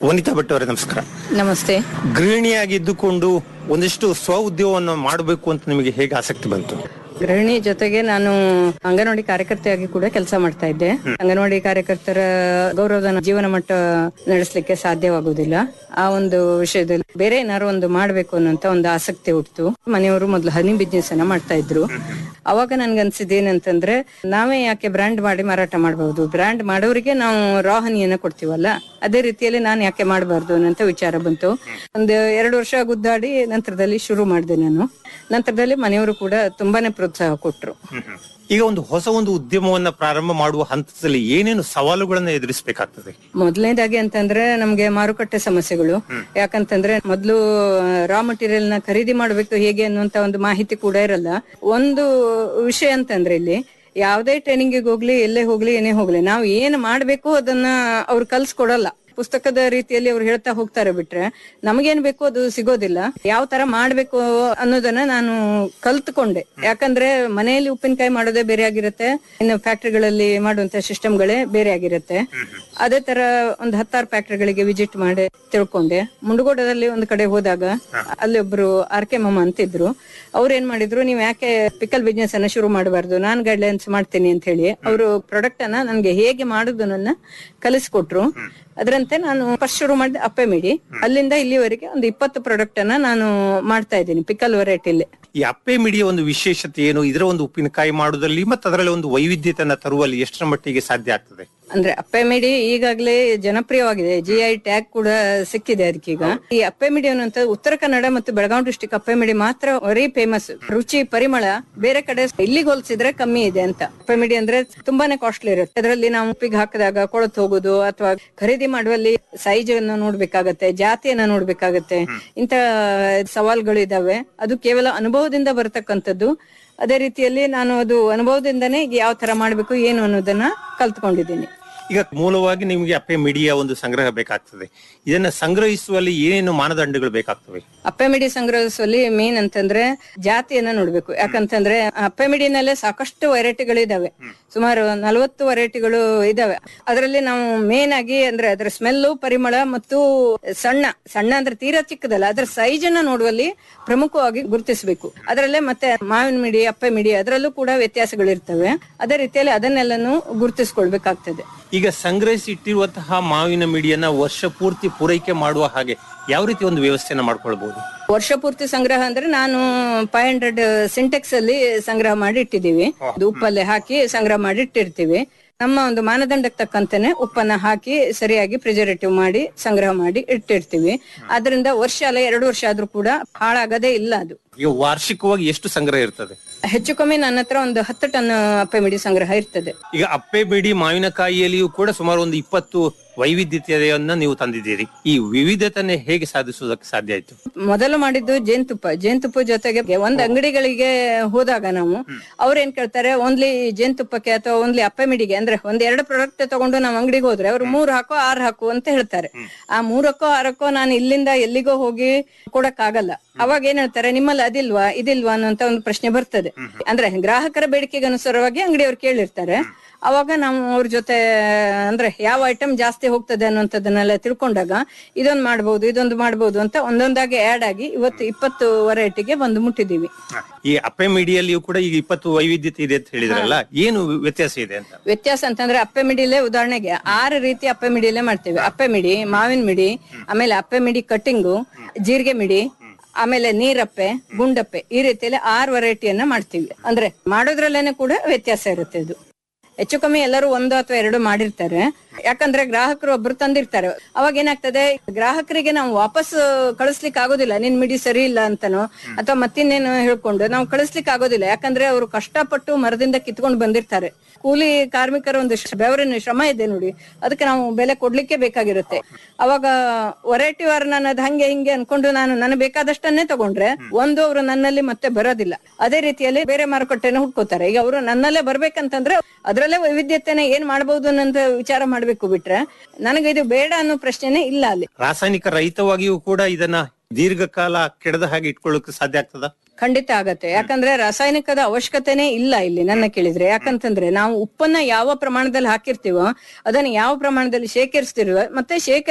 ವನಿತಾ ಭಟ್ ಅವರೇ ನಮಸ್ಕಾರ ನಮಸ್ತೆ ಗೃಹಿಣಿಯಾಗಿದ್ದುಕೊಂಡು ಒಂದಿಷ್ಟು ಸ್ವ ಉದ್ಯೋಗವನ್ನು ಮಾಡಬೇಕು ಅಂತ ನಿಮಗೆ ಹೇಗೆ ಆಸಕ್ತಿ ಬಂತು ಗೃಹಿಣಿ ಜೊತೆಗೆ ನಾನು ಅಂಗನವಾಡಿ ಕಾರ್ಯಕರ್ತೆಯಾಗಿ ಕೂಡ ಕೆಲಸ ಮಾಡ್ತಾ ಇದ್ದೆ ಅಂಗನವಾಡಿ ಕಾರ್ಯಕರ್ತರ ಗೌರವಧನ ಜೀವನ ಮಟ್ಟ ನಡೆಸಲಿಕ್ಕೆ ಸಾಧ್ಯವಾಗುವುದಿಲ್ಲ ಆ ಒಂದು ವಿಷಯದಲ್ಲಿ ಬೇರೆ ಏನಾದ್ರು ಒಂದು ಮಾಡ್ಬೇಕು ಅನ್ನೋಂತ ಒಂದು ಆಸಕ್ತಿ ಹುಟ್ಟಿತು ಮನೆಯವರು ಮೊದಲು ಹನಿ ಬಿಸ್ನೆಸ್ ಅನ್ನ ಮಾಡ್ತಾ ಇದ್ರು ಅವಾಗ ನನ್ಗನ್ಸಿದ್ ಏನಂತಂದ್ರೆ ನಾವೇ ಯಾಕೆ ಬ್ರ್ಯಾಂಡ್ ಮಾಡಿ ಮಾರಾಟ ಮಾಡಬಹುದು ಬ್ರ್ಯಾಂಡ್ ಮಾಡೋರಿಗೆ ನಾವು ರಾ ಹನಿಯನ್ನ ಕೊಡ್ತೀವಲ್ಲ ಅದೇ ರೀತಿಯಲ್ಲಿ ನಾನು ಯಾಕೆ ಮಾಡಬಾರ್ದು ಅನ್ನೋಂತ ವಿಚಾರ ಬಂತು ಒಂದು ಎರಡು ವರ್ಷ ಗುದ್ದಾಡಿ ನಂತರದಲ್ಲಿ ಶುರು ಮಾಡಿದೆ ನಾನು ನಂತರದಲ್ಲಿ ಮನೆಯವರು ಕೂಡ ತುಂಬಾನೇ ಪ್ರೋತ್ಸಾಹ ಕೊಟ್ರು ಈಗ ಒಂದು ಹೊಸ ಒಂದು ಉದ್ಯಮವನ್ನ ಪ್ರಾರಂಭ ಮಾಡುವ ಹಂತದಲ್ಲಿ ಏನೇನು ಸವಾಲುಗಳನ್ನ ಎದುರಿಸಬೇಕಾಗ್ತದೆ ಮೊದಲನೇದಾಗಿ ಅಂತಂದ್ರೆ ನಮ್ಗೆ ಮಾರುಕಟ್ಟೆ ಸಮಸ್ಯೆಗಳು ಯಾಕಂತಂದ್ರೆ ಮೊದಲು ರಾ ಮಟೀರಿಯಲ್ ನ ಖರೀದಿ ಮಾಡಬೇಕು ಹೇಗೆ ಅನ್ನುವಂತ ಒಂದು ಮಾಹಿತಿ ಕೂಡ ಇರಲ್ಲ ಒಂದು ವಿಷಯ ಅಂತಂದ್ರೆ ಇಲ್ಲಿ ಯಾವ್ದೇ ಟ್ರೈನಿಂಗಿಗೆ ಹೋಗ್ಲಿ ಎಲ್ಲೇ ಹೋಗ್ಲಿ ಏನೇ ಹೋಗ್ಲಿ ನಾವು ಏನ್ ಮಾಡ್ಬೇಕು ಅದನ್ನ ಅವ್ರು ಕಲ್ಸ್ಕೊಡಲ್ಲ ಪುಸ್ತಕದ ರೀತಿಯಲ್ಲಿ ಅವ್ರು ಹೇಳ್ತಾ ಹೋಗ್ತಾರೆ ಬಿಟ್ರೆ ನಮಗೇನ್ ಬೇಕು ಅದು ಸಿಗೋದಿಲ್ಲ ಯಾವ ತರ ಮಾಡ್ಬೇಕು ಅನ್ನೋದನ್ನ ನಾನು ಕಲ್ತ್ಕೊಂಡೆ ಯಾಕಂದ್ರೆ ಮನೆಯಲ್ಲಿ ಉಪ್ಪಿನಕಾಯಿ ಮಾಡೋದೇ ಬೇರೆ ಆಗಿರುತ್ತೆ ಇನ್ನು ಫ್ಯಾಕ್ಟ್ರಿಗಳಲ್ಲಿ ಮಾಡುವಂತ ಸಿಸ್ಟಮ್ಗಳೇ ಬೇರೆ ಆಗಿರುತ್ತೆ ಅದೇ ತರ ಒಂದು ಹತ್ತಾರು ಫ್ಯಾಕ್ಟ್ರಿಗಳಿಗೆ ವಿಸಿಟ್ ಮಾಡಿ ತಿಳ್ಕೊಂಡೆ ಮುಂಡಗೋಡದಲ್ಲಿ ಒಂದು ಕಡೆ ಹೋದಾಗ ಅಲ್ಲಿ ಒಬ್ರು ಆರ್ ಕೆ ಮಮ್ಮ ಅಂತಿದ್ರು ಅವ್ರು ಏನ್ ಮಾಡಿದ್ರು ನೀವ್ ಯಾಕೆ ಪಿಕಲ್ ಬಿಸ್ನೆಸ್ ಅನ್ನ ಶುರು ಮಾಡಬಾರ್ದು ನಾನ್ ಗೈಡ್ಲೈನ್ಸ್ ಮಾಡ್ತೀನಿ ಅಂತ ಹೇಳಿ ಅವರು ಪ್ರಾಡಕ್ಟ್ ಅನ್ನ ನನ್ಗೆ ಹೇಗೆ ಮಾಡುದು ನನ್ನ ಕಲಿಸ್ಕೊಟ್ರು ಅದರಂತೆ ನಾನು ಫಸ್ಟ್ ಶುರು ಮಾಡಿದೆ ಅಪ್ಪೆ ಮಿಡಿ ಅಲ್ಲಿಂದ ಇಲ್ಲಿವರೆಗೆ ಒಂದು ಇಪ್ಪತ್ತು ಪ್ರಾಡಕ್ಟ್ ಅನ್ನ ನಾನು ಮಾಡ್ತಾ ಇದ್ದೀನಿ ಪಿಕಲ್ ವೆರೈಟಿಲಿ ಈ ಅಪ್ಪೆ ಮಿಡಿಯ ಒಂದು ವಿಶೇಷತೆ ಏನು ಇದರ ಒಂದು ಉಪ್ಪಿನಕಾಯಿ ಮಾಡುವುದಲ್ಲಿ ಮತ್ತು ಅದರಲ್ಲಿ ಒಂದು ವೈವಿಧ್ಯತೆಯನ್ನ ತರುವಲ್ಲಿ ಎಷ್ಟರ ಮಟ್ಟಿಗೆ ಸಾಧ್ಯ ಆಗ್ತದೆ ಅಂದ್ರೆ ಅಪ್ಪೆ ಮಿಡಿ ಈಗಾಗಲೇ ಜನಪ್ರಿಯವಾಗಿದೆ ಜಿ ಐ ಟ್ಯಾಗ್ ಕೂಡ ಸಿಕ್ಕಿದೆ ಅದಕ್ಕೀಗ ಈ ಅಪ್ಪೆ ಮಿಡಿ ಅನ್ನುವಂತ ಉತ್ತರ ಕನ್ನಡ ಮತ್ತು ಬೆಳಗಾವಿ ಡಿಸ್ಟಿಕ್ ಅಪ್ಪೆ ಮಿಡಿ ಮಾತ್ರ ವೆರಿ ಫೇಮಸ್ ರುಚಿ ಪರಿಮಳ ಬೇರೆ ಕಡೆ ಇಲ್ಲಿಗೆ ಹೋಲಿಸಿದ್ರೆ ಕಮ್ಮಿ ಇದೆ ಅಂತ ಅಪ್ಪೆ ಮಿಡಿ ಅಂದ್ರೆ ತುಂಬಾನೇ ಕಾಸ್ಟ್ಲಿ ಇರುತ್ತೆ ಅದರಲ್ಲಿ ನಾವು ಉಪ್ಪಿಗೆ ಹಾಕಿದಾಗ ಕೊಳತು ಹೋಗೋದು ಅಥವಾ ಖರೀದಿ ಮಾಡುವಲ್ಲಿ ಸೈಜ್ ಅನ್ನು ನೋಡ್ಬೇಕಾಗತ್ತೆ ಜಾತಿಯನ್ನ ನೋಡ್ಬೇಕಾಗತ್ತೆ ಇಂತ ಸವಾಲ್ಗಳು ಇದಾವೆ ಅದು ಕೇವಲ ಅನುಭವದಿಂದ ಬರತಕ್ಕಂಥದ್ದು ಅದೇ ರೀತಿಯಲ್ಲಿ ನಾನು ಅದು ಅನುಭವದಿಂದನೇ ಯಾವ ತರ ಮಾಡ್ಬೇಕು ಏನು ಅನ್ನೋದನ್ನ ಕಲ್ತ್ಕೊಂಡಿದ್ದೀನಿ ಈಗ ಮೂಲವಾಗಿ ನಿಮಗೆ ಅಪ್ಪೆ ಮಿಡಿಯ ಒಂದು ಸಂಗ್ರಹ ಬೇಕಾಗ್ತದೆ ಇದನ್ನ ಸಂಗ್ರಹಿಸುವಲ್ಲಿ ಏನೇನು ಮಾನದಂಡಗಳು ಬೇಕಾಗ್ತವೆ ಅಪ್ಪೆ ಮಿಡಿ ಸಂಗ್ರಹಿಸುವಲ್ಲಿ ಮೇನ್ ಅಂತಂದ್ರೆ ಜಾತಿಯನ್ನ ನೋಡ್ಬೇಕು ಯಾಕಂತಂದ್ರೆ ಅಪ್ಪೆ ಮಿಡಿನಲ್ಲೇ ಸಾಕಷ್ಟು ವೆರೈಟಿಗಳಿದಾವೆ ಸುಮಾರು ನಲವತ್ತು ವೆರೈಟಿಗಳು ಇದಾವೆ ಅದರಲ್ಲಿ ನಾವು ಮೇನ್ ಆಗಿ ಅಂದ್ರೆ ಅದರ ಸ್ಮೆಲ್ಲು ಪರಿಮಳ ಮತ್ತು ಸಣ್ಣ ಸಣ್ಣ ಅಂದ್ರೆ ತೀರಾ ಚಿಕ್ಕದಲ್ಲ ಅದರ ಸೈಜ್ ಅನ್ನ ನೋಡುವಲ್ಲಿ ಪ್ರಮುಖವಾಗಿ ಗುರುತಿಸಬೇಕು ಅದರಲ್ಲೇ ಮತ್ತೆ ಮಾವಿನ ಮಿಡಿ ಅಪ್ಪೆ ಮಿಡಿ ಅದರಲ್ಲೂ ಕೂಡ ವ್ಯತ್ಯಾಸಗಳಿರ್ತವೆ ಅದೇ ರೀತಿಯಲ್ಲಿ ಅದನ್ನೆಲ್ಲನೂ ಗುರುತಿಸ್ಕೊಳ್ಬೇಕಾಗ್ತದೆ ಈಗ ಸಂಗ್ರಹಿಸಿ ಇಟ್ಟಿರುವಂತಹ ಮಾವಿನ ಮಿಡಿಯನ್ನ ವರ್ಷ ಪೂರ್ತಿ ಪೂರೈಕೆ ಮಾಡುವ ಹಾಗೆ ಯಾವ ರೀತಿ ಒಂದು ವ್ಯವಸ್ಥೆಯನ್ನ ಮಾಡ್ಕೊಳ್ಬಹುದು ವರ್ಷ ಪೂರ್ತಿ ಸಂಗ್ರಹ ಅಂದ್ರೆ ನಾನು ಫೈವ್ ಹಂಡ್ರೆಡ್ ಸಿಂಟೆಕ್ಸ್ ಅಲ್ಲಿ ಸಂಗ್ರಹ ಮಾಡಿ ಇಟ್ಟಿದ್ದೀವಿ ಅದು ಉಪ್ಪಲ್ಲಿ ಹಾಕಿ ಸಂಗ್ರಹ ಮಾಡಿ ಇಟ್ಟಿರ್ತೀವಿ ನಮ್ಮ ಒಂದು ಮಾನದಂಡಕ್ಕೆ ತಕ್ಕಂತೆನೆ ಉಪ್ಪನ್ನ ಹಾಕಿ ಸರಿಯಾಗಿ ಪ್ರಿಸರ್ವೇಟಿವ್ ಮಾಡಿ ಸಂಗ್ರಹ ಮಾಡಿ ಇಟ್ಟಿರ್ತೀವಿ ಅದರಿಂದ ವರ್ಷ ಅಲ್ಲ ಎರಡು ವರ್ಷ ಆದ್ರೂ ಕೂಡ ಹಾಳಾಗದೇ ಇಲ್ಲ ಅದು ಈಗ ವಾರ್ಷಿಕವಾಗಿ ಎಷ್ಟು ಸಂಗ್ರಹ ಇರ್ತದೆ ಹೆಚ್ಚು ಕಮ್ಮಿ ನನ್ನ ಹತ್ರ ಒಂದು ಹತ್ತು ಟನ್ ಅಪ್ಪೆ ಮಿಡಿ ಸಂಗ್ರಹ ಇರ್ತದೆ ಈಗ ಅಪ್ಪೆ ಮಿಡಿ ಮಾವಿನಕಾಯಿಯಲ್ಲಿಯೂ ಕೂಡ ಸುಮಾರು ಒಂದು ಇಪ್ಪತ್ತು ವೈವಿಧ್ಯತೆಯನ್ನ ನೀವು ತಂದಿದ್ದೀರಿ ಈ ವಿವಿಧತೆಯನ್ನು ಹೇಗೆ ಸಾಧಿಸುವುದಕ್ಕೆ ಸಾಧ್ಯ ಆಯ್ತು ಮೊದಲು ಮಾಡಿದ್ದು ಜೇನುತುಪ್ಪ ಜೇನುತುಪ್ಪ ಜೊತೆಗೆ ಒಂದ್ ಅಂಗಡಿಗಳಿಗೆ ಹೋದಾಗ ನಾವು ಅವ್ರ ಏನ್ ಕೇಳ್ತಾರೆ ಓನ್ಲಿ ಜೇನುತುಪ್ಪಕ್ಕೆ ಅಥವಾ ಓನ್ಲಿ ಅಪ್ಪೆ ಮಿಡಿಗೆ ಅಂದ್ರೆ ಒಂದ್ ಎರಡು ಪ್ರಾಡಕ್ಟ್ ತಗೊಂಡು ನಾವು ಅಂಗಡಿಗೆ ಹೋದ್ರೆ ಅವ್ರು ಮೂರ್ ಹಾಕೋ ಆರ್ ಹಾಕು ಅಂತ ಹೇಳ್ತಾರೆ ಆ ಮೂರಕ್ಕೋ ಆರಕ್ಕೋ ನಾನು ಇಲ್ಲಿಂದ ಎಲ್ಲಿಗೋ ಹೋಗಿ ಕೊಡಕ್ ಆಗಲ್ಲ ಅವಾಗ ಏನ್ ಹೇಳ್ತಾರೆ ನಿಮ್ಮಲ್ಲಿ ಅದಿಲ್ವಾ ಇದಿಲ್ವಾ ಅನ್ನೋಂತ ಒಂದು ಪ್ರಶ್ನೆ ಬರ್ತದೆ ಅಂದ್ರೆ ಗ್ರಾಹಕರ ಬೇಡಿಕೆಗೆ ಅನುಸಾರವಾಗಿ ಅಂಗಡಿಯವ್ರು ಕೇಳಿರ್ತಾರೆ ಅವಾಗ ನಾವು ಅವ್ರ ಜೊತೆ ಅಂದ್ರೆ ಯಾವ ಐಟಮ್ ಜಾಸ್ತಿ ಹೋಗ್ತದೆ ಅನ್ನುವಂಥದ್ದನ್ನೆಲ್ಲ ತಿಳ್ಕೊಂಡಾಗ ಇದೊಂದು ಮಾಡ್ಬೋದು ಇದೊಂದು ಮಾಡ್ಬೋದು ಅಂತ ಒಂದೊಂದಾಗಿ ಆಡ್ ಆಗಿ ಇವತ್ತು ಇಪ್ಪತ್ತು ವೆರೈಟಿಗೆ ಬಂದು ಮುಟ್ಟಿದೀವಿ ಈ ಅಪ್ಪೆ ಮಿಡಿಯಲ್ಲಿಯೂ ಕೂಡ ಈಗ ಇಪ್ಪತ್ತು ವೈವಿಧ್ಯತೆ ಇದೆ ಅಂತ ಹೇಳಿದ್ರಲ್ಲ ಏನು ವ್ಯತ್ಯಾಸ ಇದೆ ಅಂತ ವ್ಯತ್ಯಾಸ ಅಂತಂದ್ರೆ ಅಪ್ಪೆ ಮಿಡಿಲೇ ಉದಾಹರಣೆಗೆ ಆರು ರೀತಿ ಅಪ್ಪೆ ಮಿಡಿಲೇ ಮಾಡ್ತೇವೆ ಅಪ್ಪೆ ಮಿಡಿ ಮಾವಿನ ಮಿಡಿ ಆಮೇಲೆ ಅಪ್ಪೆ ಮಿಡಿ ಕಟ್ಟಿಂಗು ಜೀರಿಗೆ ಮಿಡಿ ಆಮೇಲೆ ನೀರಪ್ಪೆ ಗುಂಡಪ್ಪೆ ಈ ರೀತಿಯಲ್ಲಿ ಆರು ವೆರೈಟಿಯನ್ನ ಮಾಡ್ತೀವಿ ಅಂದ್ರೆ ಮಾಡೋದ್ರಲ್ಲೇನೆ ಕೂಡ ವ್ಯತ್ಯಾಸ ಇರುತ್ತೆ ಇದು ಹೆಚ್ಚು ಕಮ್ಮಿ ಎಲ್ಲರೂ ಒಂದು ಅಥವಾ ಎರಡು ಮಾಡಿರ್ತಾರೆ ಯಾಕಂದ್ರೆ ಗ್ರಾಹಕರು ಒಬ್ರು ತಂದಿರ್ತಾರೆ ಅವಾಗ ಏನಾಗ್ತದೆ ಗ್ರಾಹಕರಿಗೆ ನಾವು ವಾಪಸ್ ಕಳಿಸ್ಲಿಕ್ಕೆ ಆಗೋದಿಲ್ಲ ನಿನ್ ಮಿಡಿ ಸರಿ ಇಲ್ಲ ಅಂತನೋ ಅಥವಾ ಮತ್ತಿನ್ನೇನು ಹೇಳ್ಕೊಂಡು ನಾವು ಕಳಿಸ್ಲಿಕ್ಕೆ ಆಗೋದಿಲ್ಲ ಯಾಕಂದ್ರೆ ಅವರು ಕಷ್ಟಪಟ್ಟು ಮರದಿಂದ ಕಿತ್ಕೊಂಡು ಬಂದಿರ್ತಾರೆ ಕೂಲಿ ಕಾರ್ಮಿಕರ ಒಂದು ಶ್ರ- ಬೆವರಿನ ಶ್ರಮ ಇದೆ ನೋಡಿ ಅದಕ್ಕೆ ನಾವು ಬೆಲೆ ಕೊಡ್ಲಿಕ್ಕೆ ಬೇಕಾಗಿರುತ್ತೆ ಅವಾಗ ವೆರೈಟಿ ವಾರ್ ನಾನು ಅದ್ ಹಂಗೆ ಹಿಂಗೆ ಅನ್ಕೊಂಡು ನಾನು ನನಗೆ ಬೇಕಾದಷ್ಟನ್ನೇ ತಗೊಂಡ್ರೆ ಒಂದು ಅವರು ನನ್ನಲ್ಲಿ ಮತ್ತೆ ಬರೋದಿಲ್ಲ ಅದೇ ರೀತಿಯಲ್ಲಿ ಬೇರೆ ಮಾರುಕಟ್ಟೆನ ಹುಡ್ಕೋತಾರೆ ಈಗ ಅವರು ನನ್ನಲ್ಲೇ ಬರ್ಬೇಕಂತಂದ್ರೆ ಅದ್ರಲ್ಲೇ ವೈವಿಧ್ಯತೆನ ಏನ್ ಮಾಡ್ಬೋದು ಅನ್ನೋ ವಿಚಾರ ಮಾಡ್ಬೇಕು ಬಿಟ್ರೆ ನನಗೆ ಇದು ಬೇಡ ಅನ್ನೋ ಪ್ರಶ್ನೆನೇ ಇಲ್ಲ ಅಲ್ಲಿ ರಾಸಾಯನಿಕ ರಹಿತವಾಗಿಯೂ ಕೂಡ ಇದನ್ನ ದೀರ್ಘಕಾಲ ಕೆಡದ ಹಾಗೆ ಇಟ್ಕೊಳ್ಳೋಕೆ ಸಾಧ್ಯ ಆಗ್ತದ ಖಂಡಿತ ಆಗತ್ತೆ ಯಾಕಂದ್ರೆ ರಾಸಾಯನಿಕದ ಅವಶ್ಯಕತೆನೇ ಇಲ್ಲ ಇಲ್ಲಿ ನನ್ನ ಕೇಳಿದ್ರೆ ಯಾಕಂತಂದ್ರೆ ನಾವು ಉಪ್ಪನ್ನ ಯಾವ ಪ್ರಮಾಣದಲ್ಲಿ ಹಾಕಿರ್ತೀವೋ ಅದನ್ನ ಯಾವ ಪ್ರಮಾಣದಲ್ಲಿ ಶೇಖರಿಸ್ತಿರುವ ಮತ್ತೆ ಶೇಖರಿಸಿ